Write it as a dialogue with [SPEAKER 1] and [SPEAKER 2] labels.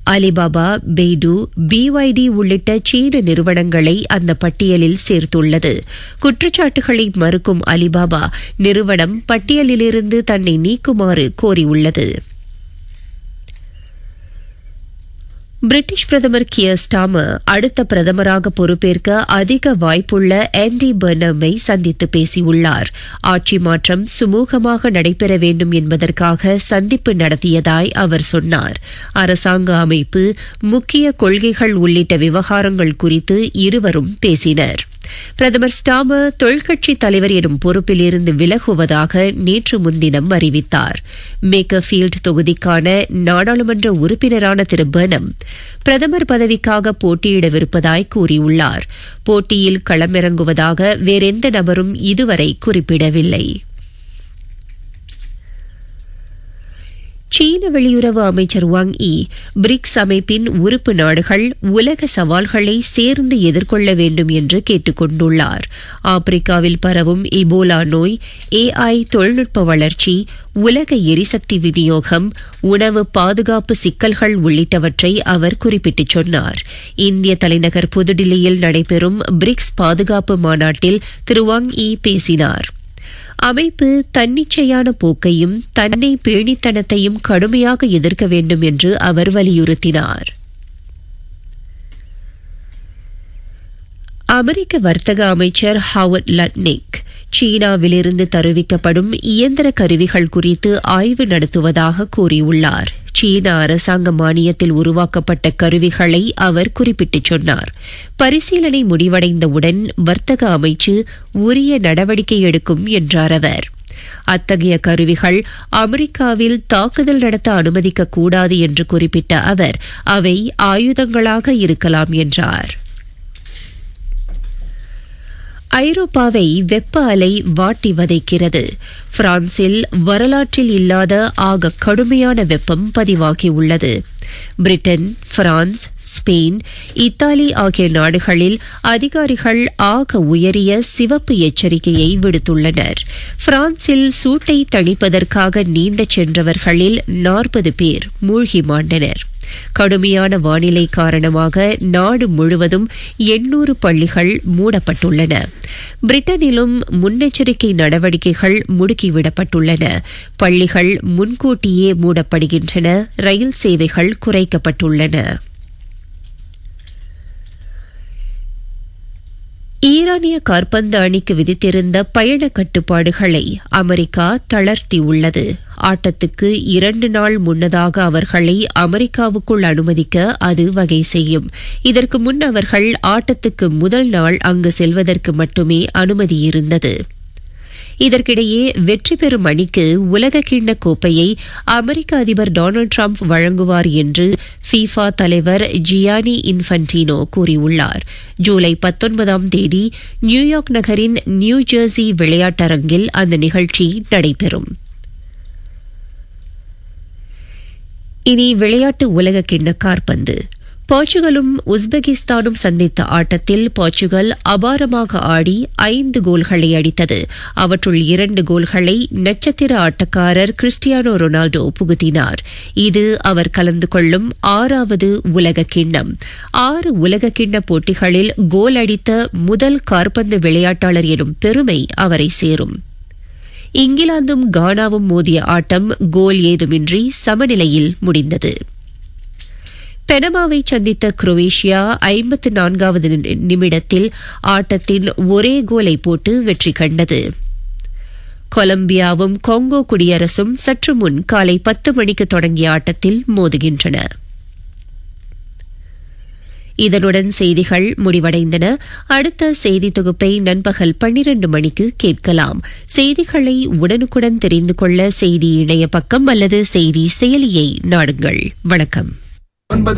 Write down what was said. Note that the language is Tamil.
[SPEAKER 1] அலிபாபா பெய்டு பிஒய்டி உள்ளிட்ட சீன நிறுவனங்களை அந்த பட்டியலில் சேர்த்துள்ளது குற்றச்சாட்டுகளை மறுக்கும் அலிபாபா நிறுவனம் பட்டியலிலிருந்து தன்னை நீக்குமாறு கோரியுள்ளது பிரிட்டிஷ் பிரதமர் கியர் ஸ்டாமர் அடுத்த பிரதமராக பொறுப்பேற்க அதிக வாய்ப்புள்ள ஆண்டி பெர்னமை சந்தித்து பேசியுள்ளார் ஆட்சி மாற்றம் சுமூகமாக நடைபெற வேண்டும் என்பதற்காக சந்திப்பு நடத்தியதாய் அவர் சொன்னார் அரசாங்க அமைப்பு முக்கிய கொள்கைகள் உள்ளிட்ட விவகாரங்கள் குறித்து இருவரும் பேசினர் பிரதமர் ஸ்டாமர் தொழிற்கட்சி தலைவர் எனும் பொறுப்பிலிருந்து விலகுவதாக நேற்று முன்தினம் அறிவித்தார் மேக்கர்ஃபீல்ட் தொகுதிக்கான நாடாளுமன்ற உறுப்பினரான திரு பெர்னம் பிரதமர் பதவிக்காக போட்டியிடவிருப்பதாய் கூறியுள்ளார் போட்டியில் களமிறங்குவதாக வேறெந்த நபரும் இதுவரை குறிப்பிடவில்லை சீன வெளியுறவு அமைச்சர் வாங் இ பிரிக்ஸ் அமைப்பின் உறுப்பு நாடுகள் உலக சவால்களை சேர்ந்து எதிர்கொள்ள வேண்டும் என்று கேட்டுக் கொண்டுள்ளார் ஆப்பிரிக்காவில் பரவும் இபோலா நோய் ஏஐ தொழில்நுட்ப வளர்ச்சி உலக எரிசக்தி விநியோகம் உணவு பாதுகாப்பு சிக்கல்கள் உள்ளிட்டவற்றை அவர் குறிப்பிட்டுச் சொன்னார் இந்திய தலைநகர் புதுடில்லியில் நடைபெறும் பிரிக்ஸ் பாதுகாப்பு மாநாட்டில் திரு வாங் இ பேசினார் அமைப்பு தன்னிச்சையான போக்கையும் தன்னை பேணித்தனத்தையும் கடுமையாக எதிர்க்க வேண்டும் என்று அவர் வலியுறுத்தினார் அமெரிக்க வர்த்தக அமைச்சர் ஹாவர்ட் லட்னிக் சீனாவிலிருந்து தருவிக்கப்படும் இயந்திர கருவிகள் குறித்து ஆய்வு நடத்துவதாக கூறியுள்ளார் சீன அரசாங்க மானியத்தில் உருவாக்கப்பட்ட கருவிகளை அவர் குறிப்பிட்டுச் சொன்னார் பரிசீலனை முடிவடைந்தவுடன் வர்த்தக அமைச்சு உரிய நடவடிக்கை எடுக்கும் என்றார் அவர் அத்தகைய கருவிகள் அமெரிக்காவில் தாக்குதல் நடத்த அனுமதிக்கக்கூடாது என்று குறிப்பிட்ட அவர் அவை ஆயுதங்களாக இருக்கலாம் என்றார் ஐரோப்பாவை வெப்ப அலை வாட்டி வதைக்கிறது பிரான்சில் வரலாற்றில் இல்லாத ஆக கடுமையான வெப்பம் பதிவாகியுள்ளது பிரிட்டன் பிரான்ஸ் ஸ்பெயின் இத்தாலி ஆகிய நாடுகளில் அதிகாரிகள் ஆக உயரிய சிவப்பு எச்சரிக்கையை விடுத்துள்ளனர் பிரான்சில் சூட்டை தணிப்பதற்காக நீந்தச் சென்றவர்களில் நாற்பது பேர் மூழ்கி மாண்டனர் கடுமையான வானிலை காரணமாக நாடு முழுவதும் எண்ணூறு பள்ளிகள் மூடப்பட்டுள்ளன பிரிட்டனிலும் முன்னெச்சரிக்கை நடவடிக்கைகள் முடுக்கிவிடப்பட்டுள்ளன பள்ளிகள் முன்கூட்டியே மூடப்படுகின்றன ரயில் சேவைகள் குறைக்கப்பட்டுள்ளன ஈரானிய காற்பந்து அணிக்கு விதித்திருந்த பயண கட்டுப்பாடுகளை அமெரிக்கா தளர்த்தியுள்ளது ஆட்டத்துக்கு இரண்டு நாள் முன்னதாக அவர்களை அமெரிக்காவுக்குள் அனுமதிக்க அது வகை செய்யும் இதற்கு முன் அவர்கள் ஆட்டத்துக்கு முதல் நாள் அங்கு செல்வதற்கு மட்டுமே அனுமதி இருந்தது இதற்கிடையே வெற்றி பெறும் அணிக்கு உலக கிண்ண கோப்பையை அமெரிக்க அதிபர் டொனால்டு டிரம்ப் வழங்குவார் என்று ஃபீஃபா தலைவர் ஜியானி இன்ஃபன்டினோ கூறியுள்ளார் ஜூலை பத்தொன்பதாம் தேதி நியூயார்க் நகரின் நியூ ஜெர்சி விளையாட்டரங்கில் அந்த நிகழ்ச்சி நடைபெறும் இனி விளையாட்டு உலக கிண்ண கார்பந்து போர்ச்சுகலும் உஸ்பெகிஸ்தானும் சந்தித்த ஆட்டத்தில் போர்ச்சுகல் அபாரமாக ஆடி ஐந்து கோல்களை அடித்தது அவற்றுள் இரண்டு கோல்களை நட்சத்திர ஆட்டக்காரர் கிறிஸ்டியானோ ரொனால்டோ புகுத்தினார் இது அவர் கலந்து கொள்ளும் ஆறாவது உலக கிண்ணம் ஆறு உலக கிண்ண போட்டிகளில் கோல் அடித்த முதல் கார்பந்து விளையாட்டாளர் எனும் பெருமை அவரை சேரும் இங்கிலாந்தும் கானாவும் மோதிய ஆட்டம் கோல் ஏதுமின்றி சமநிலையில் முடிந்தது பெனமாவை சந்தித்த குரோவேஷியா ஐம்பத்து நான்காவது நிமிடத்தில் ஆட்டத்தின் ஒரே கோலை போட்டு வெற்றி கண்டது கொலம்பியாவும் கொங்கோ குடியரசும் சற்று முன் காலை பத்து மணிக்கு தொடங்கிய ஆட்டத்தில் மோதுகின்றன இதனுடன் செய்திகள் முடிவடைந்தன அடுத்த செய்தி தொகுப்பை நண்பகல் பன்னிரண்டு மணிக்கு கேட்கலாம் செய்திகளை உடனுக்குடன் தெரிந்து கொள்ள செய்தி இணைய பக்கம் அல்லது செய்தி செயலியை நாடுங்கள் வணக்கம்
[SPEAKER 2] ஒன்பது